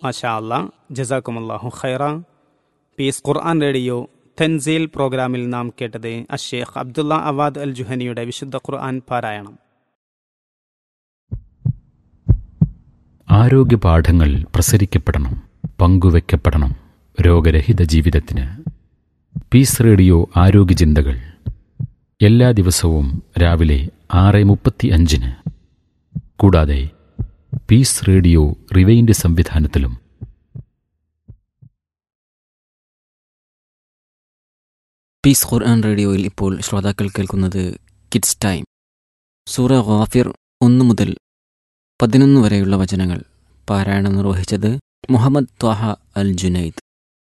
മാഷാ അല്ലാ ജസാക്കുമല്ലാഹു ഖൈറ പീസ് ഖുർആൻ റേഡിയോ തെൻസീൽ പ്രോഗ്രാമിൽ നാം കേട്ടത് അഷേഖ് അബ്ദുള്ള അവാദ് അൽ ജുഹനിയുടെ വിശുദ്ധ ഖുർആൻ പാരായണം ആരോഗ്യ പാഠങ്ങൾ പ്രസരിക്കപ്പെടണം പങ്കുവെക്കപ്പെടണം രോഗരഹിത ജീവിതത്തിന് പീസ് റേഡിയോ ആരോഗ്യ ചിന്തകൾ എല്ലാ ദിവസവും രാവിലെ ആറ് മുപ്പത്തി അഞ്ചിന് കൂടാതെ പീസ് റേഡിയോ റിവൈൻഡ് സംവിധാനത്തിലും പീസ് ഖുർആൻ റേഡിയോയിൽ ഇപ്പോൾ ശ്രോതാക്കൾ കേൾക്കുന്നത് കിഡ്സ് ടൈം സൂറ ഗാഫിർ ഒന്ന് മുതൽ പതിനൊന്ന് വരെയുള്ള വചനങ്ങൾ പാരായണം നിർവഹിച്ചത് മുഹമ്മദ് ത്വാഹ അൽ ജുനൈദ്